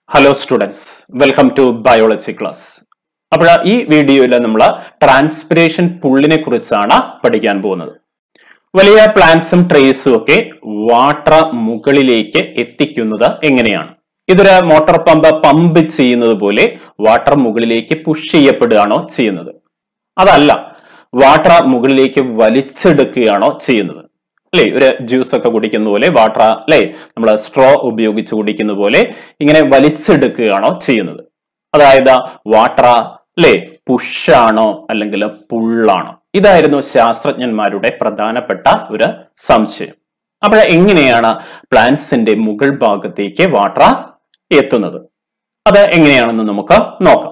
hello students welcome to biology class അപ്പോൾ ഈ വീഡിയോയിൽ നമ്മൾ ട്രാൻസ്പിരേഷൻ പുള്ളിനെ കുറിച്ചാണ് പഠിക്കാൻ പോകുന്നത് വലിയ പ്ലാന്റ്സും ട്രീസും ഒക്കെ വാട്ടർ മുകളിലേക്ക് എത്തിക്കുന്നത് എങ്ങനെയാണ് ഇതൊരു മോട്ടോർ പമ്പ് പമ്പ് ചെയ്യുന്നത് പോലെ വാട്ടർ മുകളിലേക്ക് പുഷ് ചെയ്യപ്പെടുകയാണോ ചെയ്യുന്നത് അതല്ല വാട്ടർ മുകളിലേക്ക് വലിച്ചെടുക്കുകയാണോ ചെയ്യുന്നത് അല്ലെ ഒരു ജ്യൂസ് ഒക്കെ കുടിക്കുന്ന പോലെ വാട്ടർ അല്ലെ നമ്മൾ സ്ട്രോ ഉപയോഗിച്ച് കുടിക്കുന്ന പോലെ ഇങ്ങനെ വലിച്ചെടുക്കുകയാണോ ചെയ്യുന്നത് അതായത് വാട്ടർ അല്ലെ പുഷാണോ അല്ലെങ്കിൽ പുള്ളാണോ ഇതായിരുന്നു ശാസ്ത്രജ്ഞന്മാരുടെ പ്രധാനപ്പെട്ട ഒരു സംശയം അപ്പോൾ എങ്ങനെയാണ് പ്ലാന്റ്സിന്റെ മുകൾ ഭാഗത്തേക്ക് വാട്ടർ എത്തുന്നത് അത് എങ്ങനെയാണെന്ന് നമുക്ക് നോക്കാം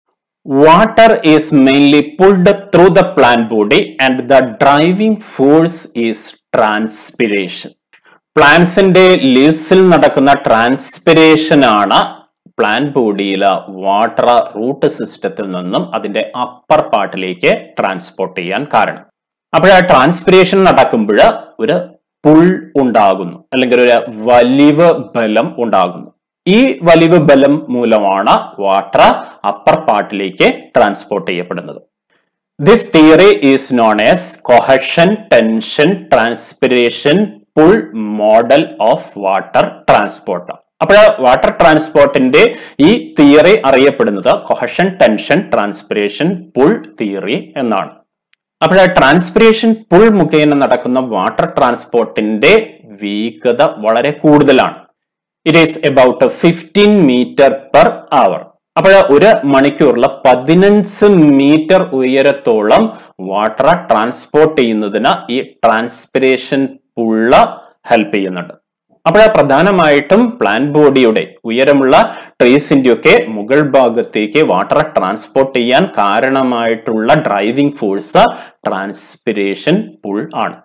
water is mainly pulled through the plant body and the driving force is transpiration പ്ലാന്റ്സിന്റെ ലീവ്സിൽ നടക്കുന്ന ട്രാൻസ്പിരേഷൻ ആണ് പ്ലാന്റ് ബോഡിയിലെ വാട്ടർ റൂട്ട് സിസ്റ്റത്തിൽ നിന്നും അതിന്റെ അപ്പർ പാർട്ടിലേക്ക് ട്രാൻസ്പോർട്ട് ചെയ്യാൻ കാരണം അപ്പോൾ ആ ട്രാൻസ്പിരേഷൻ നടക്കുമ്പോൾ ഒരു പുൾ ഉണ്ടാകുന്നു അല്ലെങ്കിൽ ഒരു വലിവ് ബലം ഉണ്ടാകുന്നു ഈ വലിവ് ബലം മൂലമാണ് വാട്ടർ അപ്പർ പാർട്ടിലേക്ക് ട്രാൻസ്പോർട്ട് ചെയ്യപ്പെടുന്നത് this theory is known as cohesion tension transpiration pull model of water transport അപ്പോൾ വാട്ടർ ട്രാൻസ്പോർട്ടിന്റെ ഈ തിയറി അറിയപ്പെടുന്നത് cohesion tension transpiration pull theory എന്നാണ് അപ്പോൾ ട്രാൻസ്പിരേഷൻ പുൾ മുഖേന നടക്കുന്ന വാട്ടർ ട്രാൻസ്പോർട്ടിന്റെ വേഗത വളരെ കൂടുതലാണ് it is about fifteen meter per hour അപ്പോൾ ഒരു മണിക്കൂറിൽ പതിനഞ്ച് മീറ്റർ ഉയരത്തോളം വാട്ടർ ട്രാൻസ്പോർട്ട് ചെയ്യുന്നതിന് ഈ ട്രാൻസ്പിരേഷൻ പുള്ള ഹെൽപ്പ് ചെയ്യുന്നുണ്ട് അപ്പോൾ പ്രധാനമായിട്ടും പ്ലാന്റ് ബോഡിയുടെ ഉയരമുള്ള ട്രീസിന്റെ ഒക്കെ മുകൾ ഭാഗത്തേക്ക് വാട്ടർ ട്രാൻസ്പോർട്ട് ചെയ്യാൻ കാരണമായിട്ടുള്ള ഡ്രൈവിംഗ് ഫോഴ്സ് ട്രാൻസ്പിരേഷൻ പുൾ ആണ്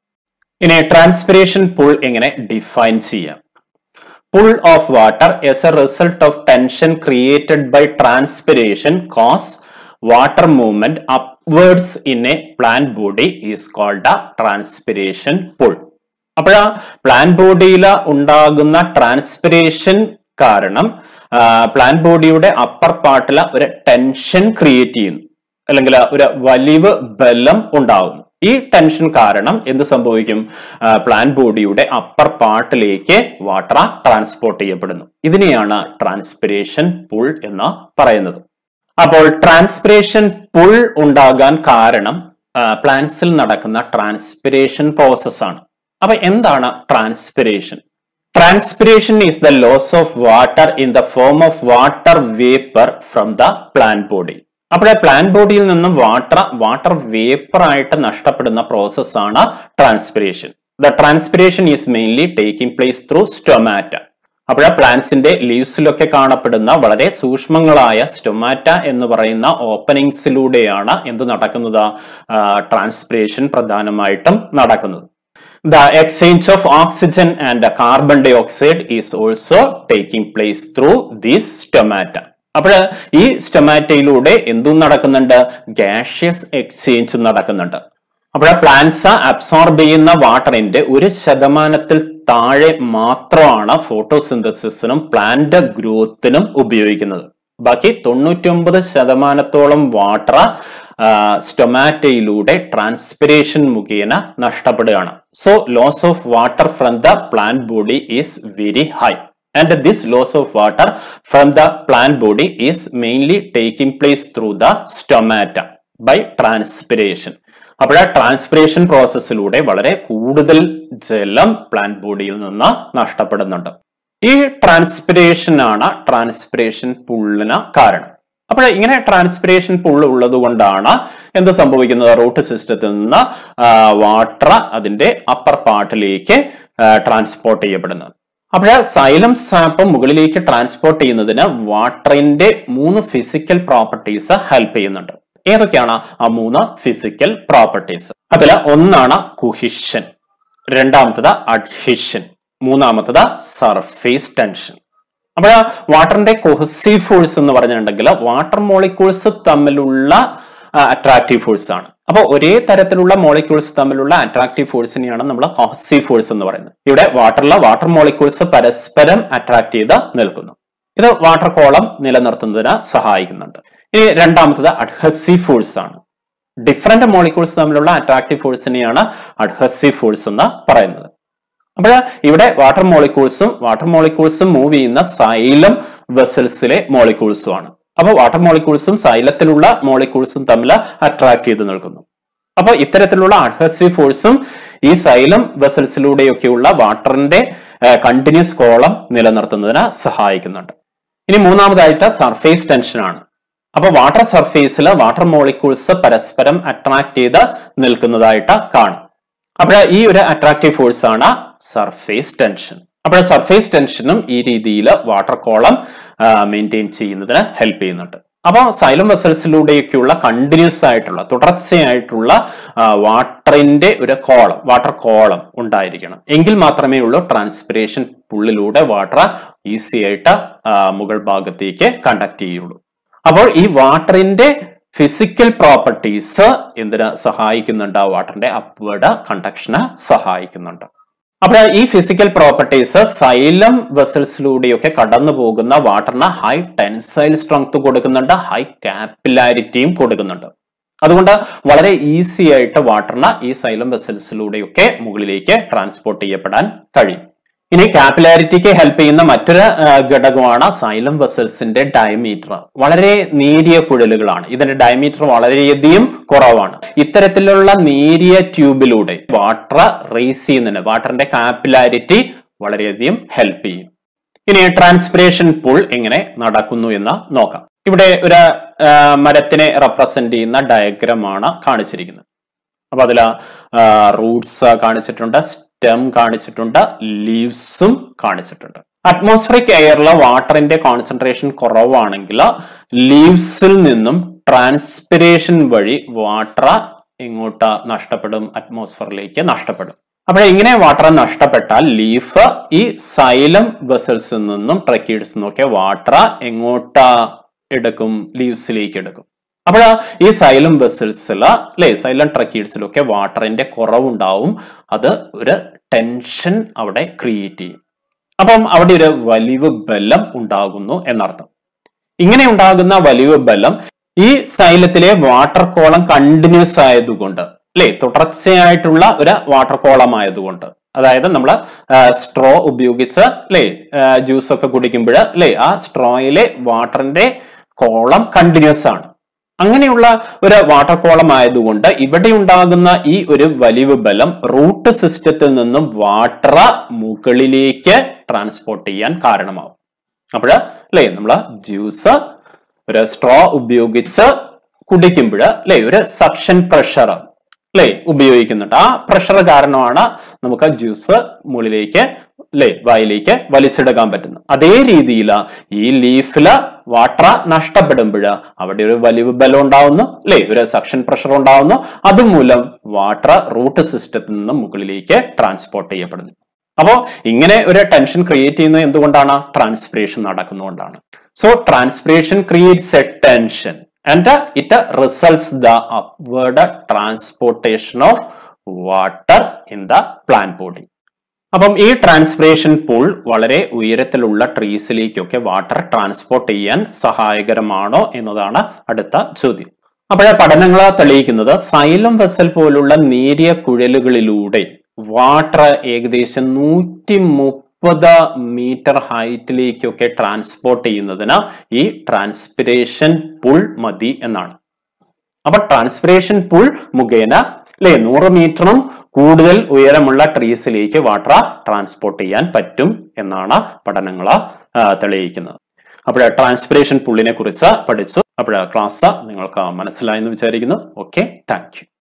ഇനി ട്രാൻസ്പിരേഷൻ പുൾ എങ്ങനെ ഡിഫൈൻ ചെയ്യാം pull of water as a result of tension created by transpiration cause water movement upwards in a plant body is called a transpiration pull അപ്പോൾ plant ബോഡിയിൽ ഉണ്ടാകുന്ന transpiration കാരണം plant ബോഡിയുടെ upper പാർട്ടിൽ ഒരു tension create ചെയ്യുന്നു അല്ലെങ്കിൽ ഒരു വലിവ് ബലം ഉണ്ടാകുന്നു ഈ ടെൻഷൻ കാരണം എന്ത് സംഭവിക്കും പ്ലാന്റ് ബോഡിയുടെ അപ്പർ പാർട്ടിലേക്ക് വാട്ടർ ട്രാൻസ്പോർട്ട് ചെയ്യപ്പെടുന്നു ഇതിനെയാണ് ട്രാൻസ്പിരേഷൻ പുൾ എന്ന് പറയുന്നത് അപ്പോൾ ട്രാൻസ്പിരേഷൻ പുൾ ഉണ്ടാകാൻ കാരണം പ്ലാന്റ്സിൽ നടക്കുന്ന ട്രാൻസ്പിരേഷൻ പ്രോസസ് ആണ് അപ്പൊ എന്താണ് transpiration transpiration is the loss of water in the form of water vapour from the plant body അപ്പോൾ പ്ലാന്റ് ബോഡിയിൽ നിന്നും വാട്ടർ വാട്ടർ വേപ്പർ ആയിട്ട് നഷ്ടപ്പെടുന്ന പ്രോസസ് ആണ് transpiration the transpiration is mainly taking place through stomata അപ്പോൾ പ്ലാന്റ്സിന്റെ ലീവ്സിലൊക്കെ കാണപ്പെടുന്ന വളരെ സൂക്ഷ്മങ്ങളായ സ്റ്റൊമാറ്റ എന്ന് പറയുന്ന ഓപ്പണിങ്സിലൂടെയാണ് എന്ത് നടക്കുന്നത് ട്രാൻസ്പിരേഷൻ പ്രധാനമായിട്ടും നടക്കുന്നത് the exchange of oxygen and carbon dioxide is also taking place through these stomata അപ്പോൾ ഈ സ്റ്റൊമാറ്റയിലൂടെ എന്തും നടക്കുന്നുണ്ട് ഗ്യാഷ്യസ് എക്സ്ചേഞ്ച് നടക്കുന്നുണ്ട് അപ്പോൾ പ്ലാന്റ്സ് അബ്സോർബ് ചെയ്യുന്ന വാട്ടറിന്റെ ഒരു ശതമാനത്തിൽ താഴെ മാത്രമാണ് ഫോട്ടോസിന്തസിസിനും പ്ലാന്റ് ഗ്രോത്തിനും ഉപയോഗിക്കുന്നത് ബാക്കി തൊണ്ണൂറ്റൊമ്പത് ശതമാനത്തോളം വാട്ടർ സ്റ്റൊമാറ്റയിലൂടെ ട്രാൻസ്പിരേഷൻ മുഖേന നഷ്ടപ്പെടുകയാണ് so loss of water from the plant body is very high and this loss of water from the plant body is mainly taking place through the stomata by transpiration അപ്പോൾ ആ transpiration പ്രോസസ്സിലൂടെ വളരെ കൂടുതൽ ജലം plant ബോഡിയിൽ നിന്ന് നഷ്ടപ്പെടുന്നുണ്ട് ഈ transpiration ആണ് transpiration പുള്ളിന് കാരണം അപ്പോൾ ഇങ്ങനെ ട്രാൻസ്പിരേഷൻ പുള്ള് ഉള്ളത് കൊണ്ടാണ് എന്ത് സംഭവിക്കുന്നത് റൂട്ട് സിസ്റ്റത്തിൽ നിന്ന് വാട്ടർ അതിന്റെ അപ്പർ പാർട്ടിലേക്ക് ട്രാൻസ്പോർട്ട് ചെയ്യപ്പെടുന്നത് അപ്പോൾ സൈലം സാപ്പ് മുകളിലേക്ക് ട്രാൻസ്പോർട്ട് ചെയ്യുന്നതിന് വാട്ടറിന്റെ മൂന്ന് ഫിസിക്കൽ പ്രോപ്പർട്ടീസ് ഹെൽപ്പ് ചെയ്യുന്നുണ്ട് ഏതൊക്കെയാണ് ആ മൂന്ന് ഫിസിക്കൽ പ്രോപ്പർട്ടീസ് അതിൽ ഒന്നാണ് കുഹിഷൻ രണ്ടാമത്തത് അഡ്ഹിഷൻ മൂന്നാമത്തത് സർഫേസ് ടെൻഷൻ അപ്പോൾ വാട്ടറിന്റെ കൊഹസീവ് ഫോഴ്സ് എന്ന് പറഞ്ഞിട്ടുണ്ടെങ്കിൽ വാട്ടർ മോളിക്യൂൾസ് തമ്മിലുള്ള അട്രാക്റ്റീവ് ഫോഴ്സ് ആണ് അപ്പോൾ ഒരേ തരത്തിലുള്ള മോളിക്യൂൾസ് തമ്മിലുള്ള അട്രാക്റ്റീവ് ഫോഴ്സിനെയാണ് നമ്മൾ കോസീവ് ഫോഴ്സ് എന്ന് പറയുന്നത് ഇവിടെ വാട്ടറിലെ വാട്ടർ മോളിക്യൂൾസ് പരസ്പരം അട്രാക്ട് ചെയ്ത് നിൽക്കുന്നു ഇത് വാട്ടർ കോളം നിലനിർത്തുന്നതിന് സഹായിക്കുന്നുണ്ട് ഇനി രണ്ടാമത്തത് അഡ്ഹസീവ് ഫോഴ്സ് ആണ് ഡിഫറെന്റ് മോളിക്യൂൾസ് തമ്മിലുള്ള അട്രാക്റ്റീവ് ഫോഴ്സിനെയാണ് അഡ്ഹസീവ് ഫോഴ്സ് എന്ന് പറയുന്നത് അപ്പോൾ ഇവിടെ വാട്ടർ മോളിക്യൂൾസും വാട്ടർ മോളിക്യൂൾസും മൂവ് ചെയ്യുന്ന സൈലം വെസൽസിലെ മോളിക്യൂൾസും ആണ് അപ്പോൾ വാട്ടർ മോളിക്യൂൾസും സൈലത്തിലുള്ള മോളിക്യൂൾസും തമ്മിൽ അട്രാക്ട് ചെയ്ത് നിൽക്കുന്നു അപ്പോൾ ഇത്തരത്തിലുള്ള അഡ്ഹസീവ് ഫോഴ്സും ഈ സൈലം വെസൽസിലൂടെയൊക്കെയുള്ള വാട്ടറിന്റെ കണ്ടിന്യൂസ് കോളം നിലനിർത്തുന്നതിന് സഹായിക്കുന്നുണ്ട് ഇനി മൂന്നാമതായിട്ട് സർഫേസ് ടെൻഷൻ ആണ് അപ്പൊ വാട്ടർ സർഫേസിൽ വാട്ടർ മോളിക്യൂൾസ് പരസ്പരം അട്രാക്ട് ചെയ്ത് നിൽക്കുന്നതായിട്ട് കാണും അപ്പോൾ ഈ ഒരു അട്രാക്റ്റീവ് ഫോഴ്സ് ആണ് സർഫേസ് ടെൻഷൻ അപ്പോൾ സർഫേസ് ടെൻഷനും ഈ രീതിയിൽ വാട്ടർ കോളം മെയിൻറ്റെയിൻ ചെയ്യുന്നതിന് ഹെൽപ്പ് ചെയ്യുന്നുണ്ട് അപ്പോൾ സൈലം വെസൽസിലൂടെയൊക്കെയുള്ള കണ്ടിന്യൂസ് ആയിട്ടുള്ള തുടർച്ചയായിട്ടുള്ള വാട്ടറിന്റെ ഒരു കോളം വാട്ടർ കോളം ഉണ്ടായിരിക്കണം എങ്കിൽ മാത്രമേ ഉള്ളൂ ട്രാൻസ്പിറേഷൻ പുള്ളിലൂടെ വാട്ടർ ഈസി ആയിട്ട് മുകൾ ഭാഗത്തേക്ക് കണ്ടക്ട് ചെയ്യുള്ളൂ അപ്പോൾ ഈ വാട്ടറിന്റെ ഫിസിക്കൽ പ്രോപ്പർട്ടീസ് എന്തിന് സഹായിക്കുന്നുണ്ട് വാട്ടറിന്റെ അപ്വേർഡ് കണ്ടക്ഷന് സഹായിക്കുന്നുണ്ട് അപ്പോൾ ഈ ഫിസിക്കൽ പ്രോപ്പർട്ടീസ് സൈലം വെസൽസിലൂടെയൊക്കെ കടന്നു പോകുന്ന വാട്ടറിന് ഹൈ ടെൻസൈൽ സ്ട്രെങ്ത് കൊടുക്കുന്നുണ്ട് ഹൈ കാപ്പിലാരിറ്റിയും കൊടുക്കുന്നുണ്ട് അതുകൊണ്ട് വളരെ ഈസി ആയിട്ട് വാട്ടറിന് ഈ സൈലം വെസൽസിലൂടെയൊക്കെ മുകളിലേക്ക് ട്രാൻസ്പോർട്ട് ചെയ്യപ്പെടാൻ കഴിയും ഇനി കാപ്പിലാരിറ്റിക്ക് ഹെൽപ്പ് ചെയ്യുന്ന മറ്റൊരു ഘടകമാണ് സൈലം വെസൽസിന്റെ ഡയമീറ്റർ വളരെ നേരിയ കുഴലുകളാണ് ഇതിന്റെ ഡയമീറ്റർ വളരെയധികം കുറവാണ് ഇത്തരത്തിലുള്ള നേരിയ ട്യൂബിലൂടെ വാട്ടർ റേസ് ചെയ്യുന്നതിന് വാട്ടറിന്റെ കാപ്പിലാരിറ്റി വളരെയധികം ഹെൽപ്പ് ചെയ്യും ഇനി ട്രാൻസ്പിറേഷൻ പൂൾ എങ്ങനെ നടക്കുന്നു എന്ന് നോക്കാം ഇവിടെ ഒരു മരത്തിനെ റെപ്രസെന്റ് ചെയ്യുന്ന ഡയഗ്രമാണ് കാണിച്ചിരിക്കുന്നത് അപ്പൊ അതിൽ റൂട്ട്സ് കാണിച്ചിട്ടുണ്ട് സ്റ്റെം കാണിച്ചിട്ടുണ്ട് ലീവ്സും കാണിച്ചിട്ടുണ്ട് അറ്റ്മോസ്ഫറിക് എയറിൽ വാട്ടറിന്റെ കോൺസെൻട്രേഷൻ കുറവാണെങ്കിൽ ലീവ്സിൽ നിന്നും ട്രാൻസ്പിറേഷൻ വഴി വാട്ടർ എങ്ങോട്ട് നഷ്ടപ്പെടും അറ്റ്മോസ്ഫറിലേക്ക് നഷ്ടപ്പെടും അപ്പോൾ ഇങ്ങനെ വാട്ടർ നഷ്ടപ്പെട്ടാൽ ലീഫ് ഈ സൈലം വെസൽസിൽ നിന്നും ട്രക്കീഡ്സ് നിന്നൊക്കെ വാട്ടർ എങ്ങോട്ട് എടുക്കും ലീവ്സിലേക്ക് എടുക്കും അപ്പോൾ ഈ സൈലം വെസൽസിൽ അല്ലെ സൈലം ട്രക്കീഡ്സിലൊക്കെ വാട്ടറിന്റെ കുറവുണ്ടാവും അത് ഒരു ടെൻഷൻ അവിടെ ക്രിയേറ്റ് ചെയ്യും അപ്പം അവിടെ ഒരു വലിവ് ബലം ഉണ്ടാകുന്നു എന്നർത്ഥം ഇങ്ങനെ ഉണ്ടാകുന്ന വലിവ് ബലം ഈ സൈലത്തിലെ വാട്ടർ കോളം കണ്ടിന്യൂസ് ആയതുകൊണ്ട് അല്ലെ തുടർച്ചയായിട്ടുള്ള ഒരു വാട്ടർ കോളം ആയതുകൊണ്ട് അതായത് നമ്മൾ സ്ട്രോ ഉപയോഗിച്ച് അല്ലെ ജ്യൂസ് ഒക്കെ കുടിക്കുമ്പോൾ അല്ലെ ആ സ്ട്രോയിലെ വാട്ടറിന്റെ കോളം കണ്ടിന്യൂസ് ആണ് അങ്ങനെയുള്ള ഒരു വാട്ടർ കോളം ആയതുകൊണ്ട് ഇവിടെ ഉണ്ടാകുന്ന ഈ ഒരു വലിവ് ബലം റൂട്ട് സിസ്റ്റത്തിൽ നിന്നും വാട്ടർ മുകളിലേക്ക് ട്രാൻസ്പോർട്ട് ചെയ്യാൻ കാരണമാവും അപ്പോൾ അല്ലേ നമ്മൾ ജ്യൂസ് ഒരു സ്ട്രോ ഉപയോഗിച്ച് കുടിക്കുമ്പോൾ അല്ലെ ഒരു സക്ഷൻ പ്രഷർ അല്ലെ ഉപയോഗിക്കുന്നുണ്ട് ആ പ്രഷർ കാരണമാണ് നമുക്ക് ജ്യൂസ് മുകളിലേക്ക് അല്ലെ വായിലേക്ക് വലിച്ചെടുക്കാൻ പറ്റുന്നത് അതേ രീതിയിൽ ഈ ലീഫില് വാട്ടർ നഷ്ടപ്പെടുമ്പോൾ അവിടെ ഒരു വലിവ് ബലം ഉണ്ടാവുന്നു അല്ലെ ഒരു സക്ഷൻ പ്രഷർ ഉണ്ടാവുന്നു അതുമൂലം വാട്ടർ റൂട്ട് സിസ്റ്റത്തിൽ നിന്ന് മുകളിലേക്ക് ട്രാൻസ്പോർട്ട് ചെയ്യപ്പെടുന്നു അപ്പോൾ ഇങ്ങനെ ഒരു ടെൻഷൻ ക്രിയേറ്റ് ചെയ്യുന്നത് എന്തുകൊണ്ടാണ് ട്രാൻസ്പിറേഷൻ നടക്കുന്നതുകൊണ്ടാണ് so transpiration creates a tension and it results the upward transportation of water in the plant body അപ്പം ഈ ട്രാൻസ്പിറേഷൻ പൂൾ വളരെ ഉയരത്തിലുള്ള ട്രീസിലേക്കൊക്കെ വാട്ടർ ട്രാൻസ്പോർട്ട് ചെയ്യാൻ സഹായകരമാണോ എന്നതാണ് അടുത്ത ചോദ്യം അപ്പോഴേ പഠനങ്ങൾ തെളിയിക്കുന്നത് സൈലം വെസൽ പോലുള്ള നേരിയ കുഴലുകളിലൂടെ വാട്ടർ ഏകദേശം നൂറ്റി മുപ്പത് മീറ്റർ ഹൈറ്റിലേക്കൊക്കെ ട്രാൻസ്പോർട്ട് ചെയ്യുന്നതിന് ഈ ട്രാൻസ്പിറേഷൻ പുൾ മതി എന്നാണ് അപ്പൊ ട്രാൻസ്പിറേഷൻ പുൾ മുഖേന അല്ലെ നൂറ് മീറ്ററും കൂടുതൽ ഉയരമുള്ള ട്രീസിലേക്ക് വാട്ടർ ട്രാൻസ്പോർട്ട് ചെയ്യാൻ പറ്റും എന്നാണ് പഠനങ്ങൾ തെളിയിക്കുന്നത് അപ്പോൾ ട്രാൻസ്പിറേഷൻ പുള്ളിനെ കുറിച്ച് പഠിച്ചു അപ്പോൾ ക്ലാസ് നിങ്ങൾക്ക് മനസ്സിലായെന്ന് വിചാരിക്കുന്നു ഓക്കെ താങ്ക്